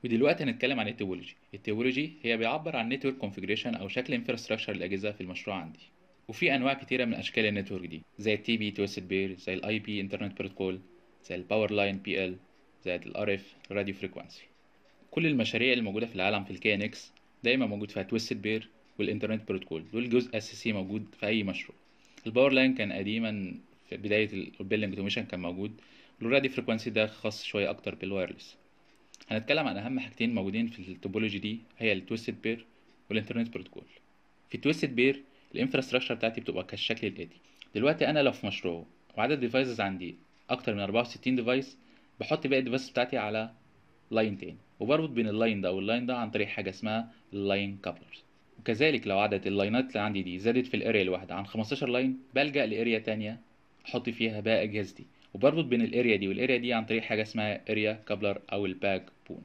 ودلوقتي هنتكلم عن التوبولوجي التوبولوجي هي بيعبر عن نتورك كونفيجريشن او شكل انفراستراكشر للاجهزه في المشروع عندي وفي انواع كتيره من اشكال النتورك دي زي التي بي تويستد بير زي الاي بي انترنت بروتوكول زي الباور لاين بي ال زي الار اف راديو فريكوانسي كل المشاريع اللي موجوده في العالم في الكي ان اكس دايما موجود فيها تويستد بير والانترنت بروتوكول دول جزء اساسي موجود في اي مشروع الباور لاين كان قديما في بدايه البيلدنج اوتوميشن كان موجود والراديو فريكوانسي ده خاص شويه اكتر بالوايرلس هنتكلم عن اهم حاجتين موجودين في التوبولوجي دي هي التويستد بير والانترنت بروتوكول في التويستد بير الانفراستراكشر بتاعتي بتبقى كالشكل الاتي دلوقتي انا لو في مشروع وعدد ديفايسز عندي اكتر من 64 ديفايس بحط باقي الديفايس بتاعتي على لاين تاني وبربط بين اللاين ده واللاين ده عن طريق حاجه اسمها اللاين كابلرز وكذلك لو عدد اللاينات اللي عندي دي زادت في الاريا الواحده عن 15 لاين بلجأ لاريا تانية احط فيها باقي اجهزتي وبربط بين الاريا دي والاريا دي عن طريق حاجه اسمها اريا كابلر او الباك بون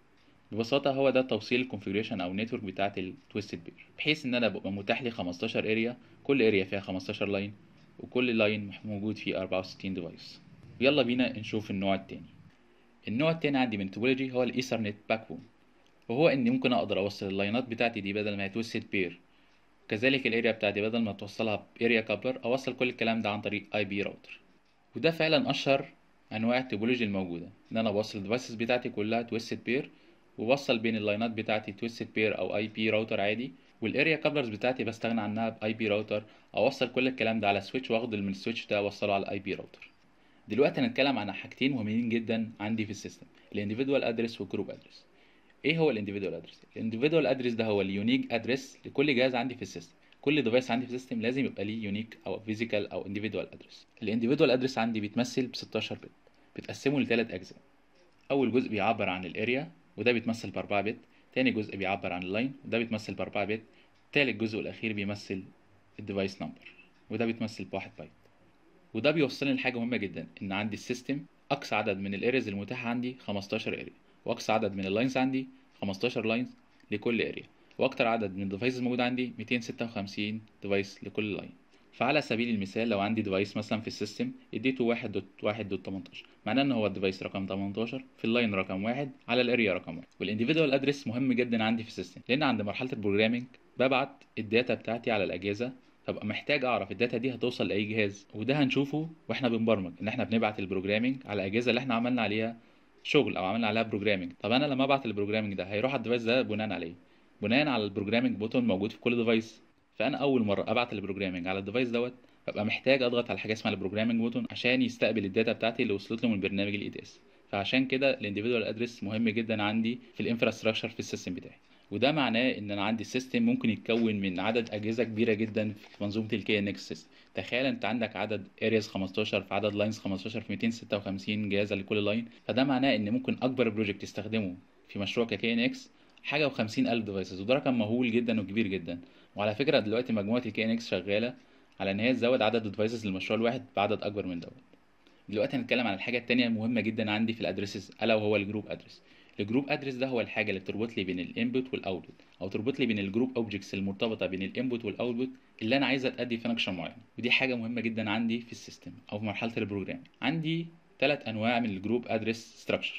ببساطه هو ده توصيل الكونفيجريشن او النتورك بتاعه التويستد بير بحيث ان انا ببقى متاح لي 15 اريا كل اريا فيها 15 لاين وكل لاين موجود فيه 64 ديفايس يلا بينا نشوف النوع التاني النوع التاني عندي من التوبولوجي هو الايثرنت باك بون وهو اني ممكن اقدر اوصل اللاينات بتاعتي دي بدل ما هي تويستد بير كذلك الاريا بتاعتي بدل ما توصلها باريا كابلر اوصل كل الكلام ده عن طريق اي بي راوتر وده فعلا اشهر انواع التوبولوجي الموجوده ان انا بوصل الديفايسز بتاعتي كلها تويستد بير وبوصل بين اللاينات بتاعتي تويستد بير او اي بي راوتر عادي والاريا كابلرز بتاعتي بستغنى عنها باي بي راوتر اوصل كل الكلام ده على سويتش واخد من السويتش ده اوصله على الاي بي راوتر دلوقتي هنتكلم عن حاجتين مهمين جدا عندي في السيستم الانديفيدوال ادرس والجروب ادرس ايه هو الانديفيدوال ادرس الانديفيدوال ادرس ده هو اليونيك ادرس لكل جهاز عندي في السيستم كل ديفايس عندي في السيستم لازم يبقى ليه يونيك او فيزيكال او انديفيدوال ادرس الانديفيدوال ادرس عندي بيتمثل ب 16 بت بتقسمه لثلاث اجزاء اول جزء بيعبر عن الاريا وده بيتمثل ب 4 بت تاني جزء بيعبر عن اللاين وده بيتمثل ب 4 بت تالت جزء الاخير بيمثل الديفايس نمبر وده بيتمثل بواحد بايت وده بيوصلني لحاجه مهمه جدا ان عندي السيستم اقصى عدد من الاريز المتاحه عندي 15 اريا واقصى عدد من اللاينز عندي 15 لاينز لكل اريا واكتر عدد من الديفايسز موجود عندي 256 ديفايس لكل لاين فعلى سبيل المثال لو عندي ديفايس مثلا في السيستم اديته 1.1.18 معناه ان هو الديفايس رقم 18 في اللاين رقم واحد على الاريا رقم واحد والانديفيدوال ادرس مهم جدا عندي في السيستم لان عند مرحله البروجرامينج ببعت الداتا بتاعتي على الاجهزه فبقى محتاج اعرف الداتا دي هتوصل لاي جهاز وده هنشوفه واحنا بنبرمج ان احنا بنبعت البروجرامينج على الاجهزه اللي احنا عملنا عليها شغل او عملنا عليها بروجرامينج طب انا لما ابعت البروجرامينج ده هيروح على الديفايس ده بناء على ايه بناء على البروجرامينج بوتون موجود في كل ديفايس فانا اول مره ابعت البروجرامينج على الديفايس دوت ببقى محتاج اضغط على حاجه اسمها البروجرامينج بوتون عشان يستقبل الداتا بتاعتي اللي وصلت له من برنامج الاي دي اس فعشان كده الانديفيدوال ادرس مهم جدا عندي في الانفراستراكشر في السيستم بتاعي وده معناه ان انا عندي سيستم ممكن يتكون من عدد اجهزه كبيره جدا في منظومه الكي ان اكس سيستم تخيل انت عندك عدد ارياز 15 في عدد لاينز 15 في 256 جهازا لكل لاين فده معناه ان ممكن اكبر بروجكت تستخدمه في مشروع ككي ان اكس حاجه و50 الف ديفايسز وده رقم مهول جدا وكبير جدا وعلى فكره دلوقتي مجموعه الكي ان اكس شغاله على ان هي تزود عدد الديفايسز للمشروع الواحد بعدد اكبر من دوت دلوقتي هنتكلم عن الحاجه التانية المهمه جدا عندي في الادريسز الا وهو الجروب ادرس الجروب ادرس ده هو الحاجه اللي بتربط لي بين الانبوت والاوتبوت او تربط لي بين الجروب اوبجكتس المرتبطه بين الانبوت والاوتبوت اللي انا عايزها تادي فانكشن معين ودي حاجه مهمه جدا عندي في السيستم او في مرحله البروجرام عندي ثلاث انواع من الجروب ادرس ستراكشر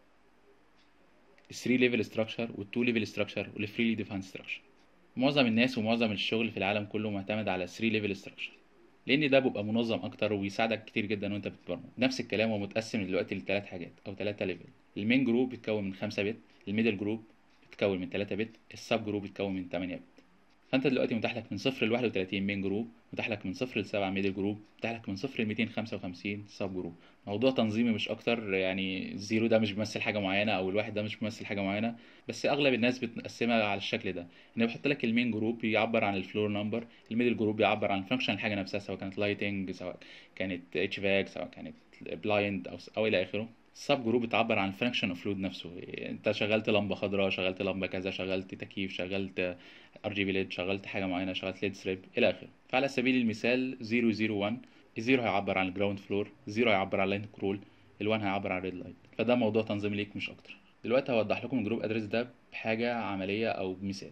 ال 3 ليفل ستراكشر وال 2 ليفل ستراكشر وال فريلي ديفايند ستراكشر معظم الناس ومعظم الشغل في العالم كله معتمد على 3 ليفل ستراكشر لان ده بيبقى منظم اكتر وبيساعدك كتير جدا وانت بتبرمج نفس الكلام هو متقسم دلوقتي لثلاث حاجات او ثلاثه ليفل المين جروب بيتكون من 5 بت الميدل جروب بيتكون من 3 بت السب جروب بيتكون من 8 بت فانت دلوقتي متاح لك من 0 ل 31 مين جروب متاح لك من 0 ل 7 ميدل جروب متاح لك من 0 ل 255 سب جروب موضوع تنظيمي مش اكتر يعني الزيرو ده مش بيمثل حاجه معينه او الواحد ده مش بيمثل حاجه معينه بس اغلب الناس بتقسمها على الشكل ده ان بيحط لك المين جروب بيعبر عن الفلور نمبر الميدل جروب بيعبر عن فانكشن الحاجه نفسها سواء كانت لايتنج سواء كانت اتش فاك سواء كانت بلايند او او الى اخره السب جروب بتعبر عن الفانكشن اوف لود نفسه انت شغلت لمبه خضراء شغلت لمبه كذا شغلت تكييف شغلت ار جي بي ليد شغلت حاجه معينه شغلت ليد ستريب الى اخره فعلى سبيل المثال 001 الزيرو هيعبر عن الجراوند فلور الزيرو هيعبر عن لاين كرول ال1 هيعبر عن ريد لاين فده موضوع تنظيمي ليك مش اكتر دلوقتي هوضح لكم الجروب ادرس ده بحاجه عمليه او بمثال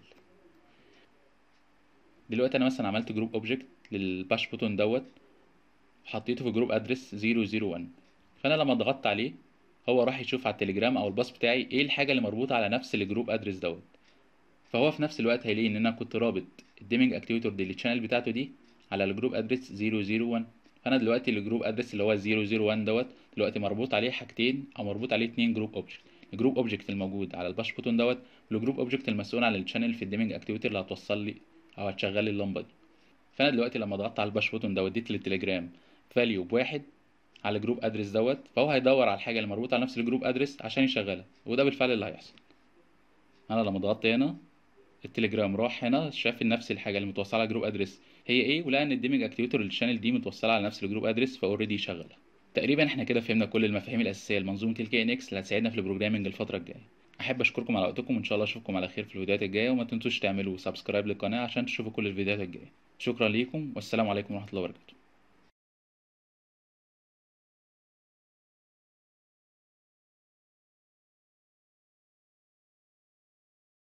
دلوقتي انا مثلا عملت جروب اوبجكت للباش بوتون دوت حطيته في جروب ادرس 001 فانا لما ضغطت عليه هو راح يشوف على التليجرام او الباص بتاعي ايه الحاجه اللي مربوطه على نفس الجروب ادرس دوت فهو في نفس الوقت هيلاقي ان انا كنت رابط الديمينج اكتيفيتور دي الشانل بتاعته دي على الجروب ادرس 001 فانا دلوقتي الجروب ادرس اللي هو 001 دوت دلوقتي مربوط عليه حاجتين او مربوط عليه اتنين جروب اوبجكت الجروب اوبجكت الموجود على الباش بوتون دوت والجروب اوبجكت المسؤول عن الشانل في الديمينج اكتيفيتور اللي هتوصل لي او هتشغل لي اللمبه دي فانا دلوقتي لما ضغطت على الباش بوتون ده وديت للتليجرام فاليو بواحد على الجروب ادرس دوت فهو هيدور على الحاجه اللي مربوطه على نفس الجروب ادرس عشان يشغلها وده بالفعل اللي هيحصل انا لما ضغطت هنا التليجرام راح هنا شاف نفس الحاجه اللي متوصله على جروب ادرس هي ايه ولقى ان الديمينج اكتيفيتور للشانل دي متوصله على نفس الجروب ادرس فاوريدي شغلها تقريبا احنا كده فهمنا كل المفاهيم الاساسيه لمنظومه الكي ان اكس اللي هتساعدنا في البروجرامنج الفتره الجايه احب اشكركم على وقتكم وان شاء الله اشوفكم على خير في الفيديوهات الجايه وما تنسوش تعملوا سبسكرايب للقناه عشان تشوفوا كل الفيديوهات الجايه شكرا ليكم والسلام عليكم ورحمه الله وبركاته